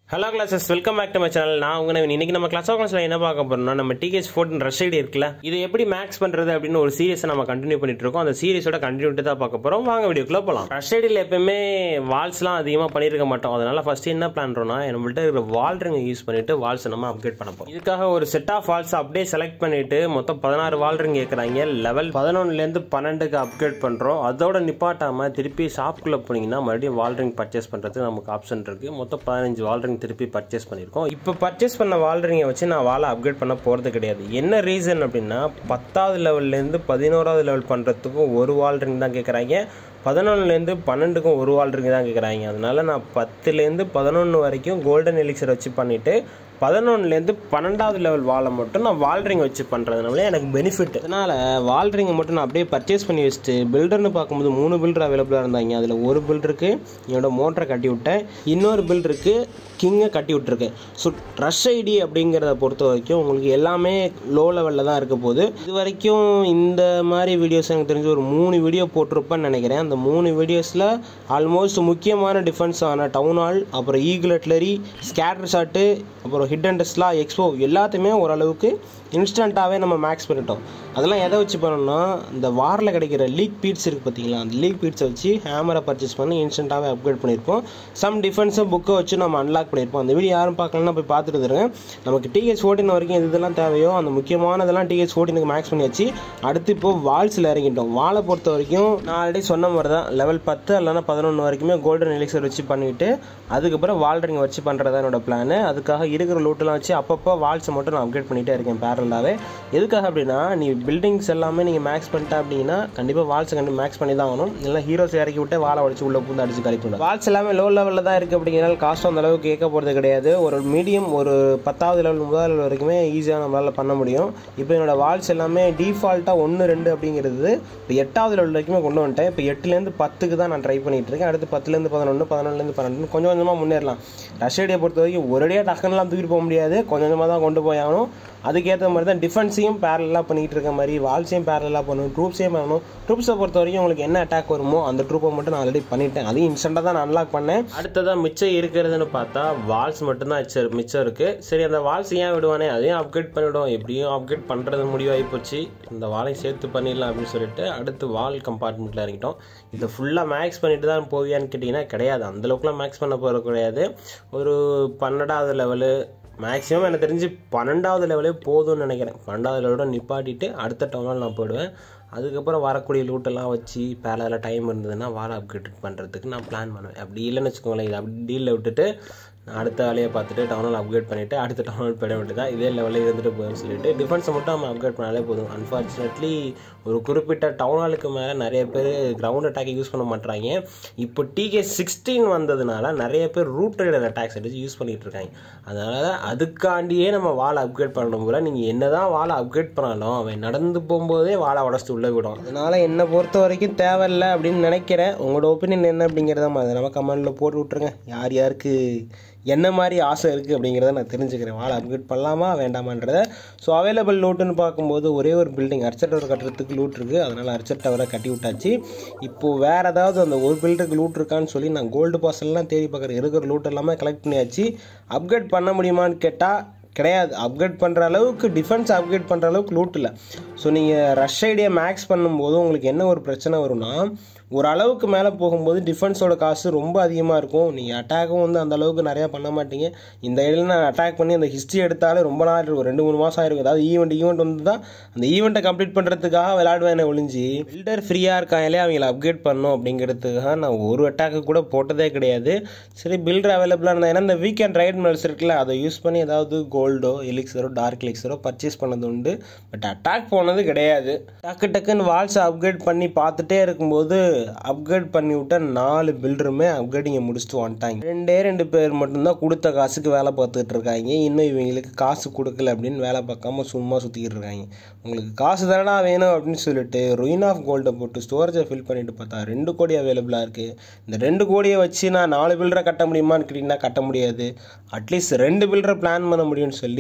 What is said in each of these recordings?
Hello classes welcome back to my channel நான் உங்க நவீன். இன்னைக்கு நம்ம கிளாஸ் ஆஃப் கிளாஸ்ல என்ன பார்க்க போறோம்னா நம்ம டிகேஸ் ஃபோர்டின் ரஷ் ஐடி இருக்குல்ல இது எப்படி மேக்ஸ் பண்றது அப்படின்னு ஒரு சீரிஸை நம்ம கண்டினியூ பண்ணிட்டு இருக்கோம் அந்த சீரிஸோட கண்டினியூட்டி தான் பார்க்க போறோம் வாங்க வீடியோக்குள்ள போலாம் ரஷ் ஐடியில் எப்பயுமே வால்ஸ்லாம் அதிகமாக பண்ணியிருக்க மாட்டோம் அதனால ஃபர்ஸ்ட் என்ன பண்றோம்னா நம்மள்ட்ட இருக்கிற வால் ரிங் யூஸ் பண்ணிட்டு வால்ஸ் நம்ம அப்கிரேட் பண்ண போறோம் இதுக்காக ஒரு செட் ஆஃப் வால்ஸ் அப்படியே செலக்ட் பண்ணிட்டு மொத்தம் பதினாறு வால் ரிங் கேட்குறாங்க லெவல் பதினொன்னுலேருந்து பன்னெண்டுக்கு அப்கிரேட் பண்றோம் அதோட நிப்பாட்டாம திருப்பி ஷாப்குள்ள போனீங்கன்னா மறுபடியும் வால் ரிங் பர்ச்சேஸ் பண்றதுக்கு நமக்கு ஆப்ஷன் இருக்கு மொத்தம் பதினஞ்சு வால் ரிங் திருப்பி பர்ச்சேஸ் பண்ணியிருக்கோம் இப்போ பர்ச்சேஸ் பண்ண வால் ரிங்கை வச்சு நான் வாலை அப்கிரேட் பண்ண போகிறது கிடையாது என்ன ரீசன் அப்படின்னா பத்தாவது லெவல்லேருந்து பதினோராவது லெவல் பண்ணுறதுக்கும் ஒரு வால் ரிங் தான் கேட்குறாங்க பதினொன்றுலேருந்து பன்னெண்டுக்கும் ஒரு வால் ரிங் தான் கேட்குறாங்க அதனால நான் பத்துலேருந்து பதினொன்று வரைக்கும் கோல்டன் எலிக்சர் வச்சு பண்ணிவிட்டு பதினொன்றுலேருந்து பன்னெண்டாவது லெவல் வாலை மட்டும் நான் வால் ரிங் வச்சு பண்ணுறதுனால எனக்கு பெனிஃபிட் அதனால் வால் ரிங்கை மட்டும் நான் அப்படியே பர்ச்சேஸ் பண்ணி வச்சுட்டு பில்டர்னு பார்க்கும்போது மூணு பில்டர் அவைலபிளாக இருந்தாங்க அதில் ஒரு பில்டருக்கு என்னோட மோட்டரை கட்டி விட்டேன் இன்னொரு பில்டருக்கு கிங்கை கட்டி விட்டுருக்கேன் ஸோ ரஷ் ஐடி அப்படிங்கிறத பொறுத்த வரைக்கும் உங்களுக்கு எல்லாமே லோ லெவலில் தான் இருக்க போகுது இது வரைக்கும் இந்த மாதிரி வீடியோஸ் எனக்கு தெரிஞ்சு ஒரு மூணு வீடியோ போட்டிருப்பேன்னு நினைக்கிறேன் அந்த மூணு வீடியோஸில் ஆல்மோஸ்ட் முக்கியமான டிஃபென்ஸ் ஆன டவுன் ஹால் அப்புறம் ஈகிள் அட்லரி ஸ்கேட்டர் ஷாட்டு அப்புறம் ஹிட் அண்ட் டெஸ்லா எக்ஸ்போ எல்லாத்தையுமே ஓரளவுக்கு இன்ஸ்டண்ட்டாகவே நம்ம மேக்ஸ் பண்ணிட்டோம் அதெல்லாம் எதை வச்சு பண்ணோம்னா இந்த வாரில் கிடைக்கிற லீக் பீட்ஸ் இருக்குது பார்த்தீங்களா அந்த லீக் பீட்ஸை வச்சு ஹேமரை பர்ச்சேஸ் பண்ணி இன்ஸ்டண்ட்டாகவே அப்கிரேட் பண்ணியிருப்போம் சம் டிஃபென்ஸை புக்கை வச்சு நம்ம அன்லாக் பண்ணியிருப்போம் அந்த வீடியோ யாரும் பார்க்கலன்னா போய் பார்த்துட்டு இருங்க நமக்கு டிஹெச் ஃபோர்டின் வரைக்கும் எது இதெல்லாம் தேவையோ அந்த முக்கியமானதெல்லாம் டிஹெச் ஃபோர்டினுக்கு மேக்ஸ் பண்ணியாச்சு அடுத்து இப்போ வால்ஸில் இறங்கிட்டோம் வாலை பொறுத்த வரைக்கும் நான் ஆல்ரெடி சொன்ன மாதிரி தான் லெவல் பத்து இல்லைனா பதினொன்று வரைக்குமே கோல்டன் எலிக்சர் வச்சு பண்ணிவிட்டு அதுக்கப்புறம் வால் ரிங் வச்சு பண்ணுறது தான் என்னோட பிளான் அதுக்காக இருக்கிற லூட்டெல்லாம் வச்சு அப்பப்போ வால்ஸை மட்டும் நான் அப்கிரேட் பண்ணிகிட்டே இருக்கேன் பேரலாகவே எதுக்காக அப்படின்னா நீ பில்டிங்ஸ் எல்லாமே நீங்கள் மேக்ஸ் பண்ணிட்டா அப்படின்னா கண்டிப்பாக வால்ஸ் கண்டிப்பாக மேக்ஸ் பண்ணி தான் ஆகணும் இல்லை ஹீரோஸ் இறக்கி விட்டு வாழை வச்சு உள்ள பூந்து அடிச்சு கழிப்பிடும் வால்ஸ் எல்லாமே லோ லெவலில் தான் இருக்குது அப்படிங்கிறனால காஸ்ட் அந்த அளவுக்கு கேட்க போகிறது கிடையாது ஒரு மீடியம் ஒரு பத்தாவது லெவல் முதல் லெவல் வரைக்குமே ஈஸியாக நம்மளால் பண்ண முடியும் இப்போ என்னோட வால்ஸ் எல்லாமே டிஃபால்ட்டாக ஒன்று ரெண்டு அப்படிங்கிறது இப்போ எட்டாவது லெவல் வரைக்குமே கொண்டு வந்துட்டேன் இப்போ எட்டுலேருந்து பத்துக்கு தான் நான் ட்ரை பண்ணிட்டு இருக்கேன் அடுத்து பத்துலேருந்து பதினொன்று பதினொன்றுலேருந்து பன்னெண்டு கொஞ்சம் கொஞ்சமாக முன்னேறலாம் ரஷ்யடியை பொறுத்த வரைக்கும் ஒரேடியாக டக்குனெலாம் தூக்கிட்டு போக முடியாது கொஞ்சம் கொஞ்சமாக தான் கொண்டு போய் ஆகணும் அதுக்கேற்ற மாதிரி தான் டிஃபென்ஸையும் பேரலாக பண்ணிகிட்டு இருக்க மாதிரி வால்ஸையும் பேரலாக பண்ணணும் ட்ரூப்ஸையும் பண்ணணும் ட்ரூப்ஸை பொறுத்த வரைக்கும் உங்களுக்கு என்ன அட்டாக் வருமோ அந்த ட்ரூப்பை மட்டும் நான் ஆல்ரெடி பண்ணிட்டேன் அதையும் இன்ஸ்டண்ட்டாக தான் நான் அன்லாக் பண்ணேன் அடுத்ததாக மிச்சம் இருக்கிறதுன்னு பார்த்தா வால்ஸ் மட்டும் தான் மிச்சம் மிச்சம் இருக்குது சரி அந்த வால்ஸ் ஏன் விடுவானே அதையும் அப்கிரேட் பண்ணிவிடுவோம் எப்படியும் அப்கிரேட் பண்ணுறது முடிவாகி போச்சு இந்த வாலையும் சேர்த்து பண்ணிடலாம் அப்படின்னு சொல்லிட்டு அடுத்து வால் கம்பார்ட்மெண்ட்டில் இறங்கிட்டோம் இதை ஃபுல்லாக மேக்ஸ் பண்ணிட்டு தான் போவியான்னு கேட்டிங்கன்னா கிடையாது அந்தளவுக்குலாம் மேக்ஸ் பண்ண போகிறது கிடையாது ஒரு பன்னெண்டாவது லெவலு மேக்ஸிமம் எனக்கு தெரிஞ்சு பன்னெண்டாவது லெவலே போதும்னு நினைக்கிறேன் பன்னெண்டாவது லெவலோட நிப்பாட்டிட்டு அடுத்த டவுனால் நான் போயிடுவேன் அதுக்கப்புறம் வரக்கூடிய லூட்டெல்லாம் வச்சு பேரலில் டைம் இருந்ததுன்னா வாழை அப்கிரேட் பண்ணுறதுக்கு நான் பிளான் பண்ணுவேன் அப்படி இல்லைன்னு வச்சுக்கோங்களேன் இது அப்படி டீலில் விட்டுட்டு நான் அடுத்த வேலையை பார்த்துட்டு டவுனால் அப்கிரேட் பண்ணிவிட்டு அடுத்த டவுனால் போயிட வேண்டியதான் இதே லெவலில் இருந்துட்டு போகுதுன்னு சொல்லிட்டு டிஃபென்ஸை மட்டும் நம்ம அப்கிரேட் பண்ணாலே போதும் அன்ஃபார்ச்சுனேட்லி ஒரு குறிப்பிட்ட டவுனாலுக்கு மேலே நிறைய பேர் கிரவுண்ட் அட்டாக் யூஸ் பண்ண மாட்டாங்க இப்போ டிகே சிக்ஸ்டீன் வந்ததுனால நிறைய பேர் ரூட் ரைடர் அட்டாக்ஸ் அடிச்சு யூஸ் பண்ணிட்டு இருக்காங்க அதனால் அதுக்காண்டியே நம்ம வாழை அப்கிரேட் பண்ணணும் போல நீங்கள் என்ன தான் வாழை அப்கிரேட் பண்ணாலும் அவன் நடந்து போகும்போதே வாழை உடச்சிட்டு உள்ளே விடும் அதனால் என்னை பொறுத்த வரைக்கும் தேவையில்லை அப்படின்னு நினைக்கிறேன் உங்களோட ஒப்பீனியன் என்ன அப்படிங்கிறத அதை நம்ம கமெண்டில் போட்டு விட்ருங்க யார் யாருக்கு என்ன மாதிரி ஆசை இருக்குது அப்படிங்கிறத நான் தெரிஞ்சுக்கிறேன் வாழை அப்கிரேட் பண்ணலாமா வேண்டாமான்றத ஸோ அவைலபிள் லூட்டுன்னு பார்க்கும்போது ஒரே ஒரு பில்டிங் அர்ச்சர் டவர் கட்டுறதுக்கு லூட் இருக்குது அதனால் அர்ச்சர் டவரை கட்டி விட்டாச்சு இப்போது வேறு ஏதாவது அந்த ஒரு பில்டருக்கு லூட் இருக்கான்னு சொல்லி நான் கோல்டு பாஸ் எல்லாம் தேடி பார்க்குறேன் இருக்கிற லூட் எல்லாமே கலெக்ட் பண்ணியாச்சு அப்கிரேட் பண்ண முடியுமான்னு கேட்டால் கிடையாது அப்கிரேட் பண்ணுற அளவுக்கு டிஃபென்ஸ் அப்கிரேட் பண்ணுற அளவுக்கு லூட் இல்லை ஸோ நீங்கள் ரஷ் ஐடியா மேக்ஸ் பண்ணும்போது உங்களுக்கு என்ன ஒரு பிரச்சனை வரும்னா ஒரு அளவுக்கு மேலே போகும்போது டிஃபென்ஸோட காசு ரொம்ப அதிகமாக இருக்கும் நீங்கள் அட்டாக்கும் வந்து அந்த அளவுக்கு நிறையா பண்ண மாட்டீங்க இந்த இடையில நான் அட்டாக் பண்ணி அந்த ஹிஸ்ட்ரி எடுத்தாலே ரொம்ப நாள் இருக்கும் ரெண்டு மூணு மாதம் ஆயிருக்கும் அதாவது ஈவெண்ட் ஈவெண்ட் வந்து தான் அந்த ஈவெண்ட்டை கம்ப்ளீட் பண்ணுறதுக்காக விளையாடுவேன் ஒழிஞ்சு பில்டர் ஃப்ரீயாக இருக்காங்களே அவங்கள அப்கிரேட் பண்ணணும் அப்படிங்கிறதுக்காக நான் ஒரு அட்டாக்கு கூட போட்டதே கிடையாது சரி பில்டர் அவைலபிளாக இருந்தால் ஏன்னா இந்த வீக்கெண்ட் ரைட் மெல்ஸ் இருக்குல்ல அதை யூஸ் பண்ணி ஏதாவது கோல்டோ எலிக்ஸரோ டார்க் எலிக்ஸரோ பர்ச்சேஸ் பண்ணது உண்டு பட் அட்டாக் போனது கிடையாது டக்கு டக்குன்னு வால்ஸை அப்கிரேட் பண்ணி பார்த்துட்டே இருக்கும்போது அப்கிரேட் பண்ணி விட்ட நாலு பில்டருமே அப்கிரேடிங்கை முடிச்சுட்டு வந்துட்டாங்க ரெண்டே ரெண்டு பேர் மட்டும்தான் கொடுத்த காசுக்கு வேலை பார்த்துட்டு இருக்காங்க இன்னும் இவங்களுக்கு காசு கொடுக்கல அப்படின்னு வேலை பார்க்காம சும்மா சுற்றிக்கிட்டு இருக்காங்க உங்களுக்கு காசு தானடா வேணும் அப்படின்னு சொல்லிட்டு ருயின் ஆஃப் கோல்டை போட்டு ஸ்டோரேஜை ஃபில் பண்ணிட்டு பார்த்தா ரெண்டு கோடி அவைலபிளாக இருக்குது இந்த ரெண்டு கோடியை வச்சு நான் நாலு பில்டரை கட்ட முடியுமான்னு கேட்டிங்கன்னா கட்ட முடியாது அட்லீஸ்ட் ரெண்டு பில்டரை பிளான் பண்ண முடியும்னு சொல்லி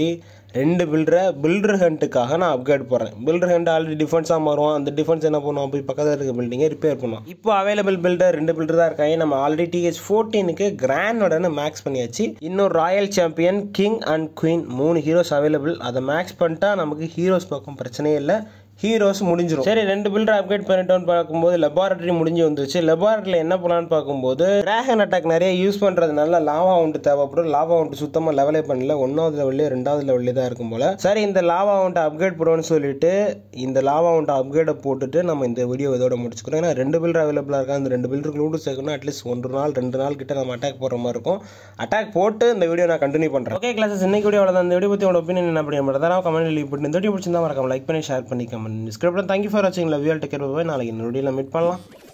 ரெண்டு பில்டரை பில்டர் ஹண்ட்டுக்காக நான் அப்கிரேட் போடுறேன் பில்டர் ஹண்ட் ஆல்ரெடி டிஃபென்ஸாக மாறுவோம் அந்த டிஃபென்ஸ் என்ன பண்ணுவோம் போய் பக்கத்தில் இருக்க பில்டிங்கை ரிப்பேர் பண்ணுவோம் இப்போ அவைலபிள் பில்டர் ரெண்டு பில்டர் தான் இருக்காங்க நம்ம ஆல்ரெடி டிஹெச் ஃபோர்டீனுக்கு கிராண்டோடனு மேக்ஸ் பண்ணியாச்சு இன்னும் royal champion king and queen மூணு ஹீரோஸ் அவைலபிள் அதை மேக்ஸ் பண்ணிட்டா நமக்கு ஹீரோஸ் பக்கம் பிரச்சனையே இல்லை ஹீரோஸ் முடிஞ்சிடும் சரி ரெண்டு பில்டர் அப்கிரேட் பண்ணிட்டோம்னு பார்க்கும்போது லெபார்டரி முடிஞ்சு வந்துருச்சு லெபார்டரியில் என்ன பண்ணலான்னு பார்க்கும்போது டிராகன் அட்டாக் நிறைய யூஸ் பண்ணுறதுனால லாவா உண்டு தேவைப்படும் லாவா உண்டு சுத்தமாக லெவலே பண்ணல ஒன்றாவது லெவல்லே ரெண்டாவது லெவல்லே தான் இருக்கும் போல சரி இந்த லாவா உண்டை அப்கிரேட் பண்ணுவோம்னு சொல்லிட்டு இந்த லாவா உண்டை அப்கிரேடை போட்டுட்டு நம்ம இந்த வீடியோ இதோட முடிச்சுக்கிறோம் ஏன்னா ரெண்டு பில்டர் அவைலபிளாக இருக்கா அந்த ரெண்டு பில்டருக்கு லூடு சேர்க்கணும் அட்லீஸ்ட் ஒன்று நாள் ரெண்டு நாள் கிட்ட நம்ம அட்டாக் போடுற மாதிரி இருக்கும் அட்டாக் போட்டு இந்த வீடியோ நான் கண்டினியூ பண்ணுறேன் ஓகே கிளாஸஸ் இன்னைக்கு வீடியோ தான் இந்த வீடியோ பற்றி உங்களோட ஒப்பீனியன் என்ன அப்படி நம்ம கமெண்ட் லீவ் பண்ணி இந்த வீடியோ பிடிச்சிருந்தா மறக்காம லைக் பண்ணி ஷேர் பண்ணி கமெண்ட் டிஸ்கிரிப்ஷன் தேங்க்யூ ஃபார் வாட்சிங் love you take care bye நாளைக்கு இந்த வீடியோவில் மீட் பண்ணலாம்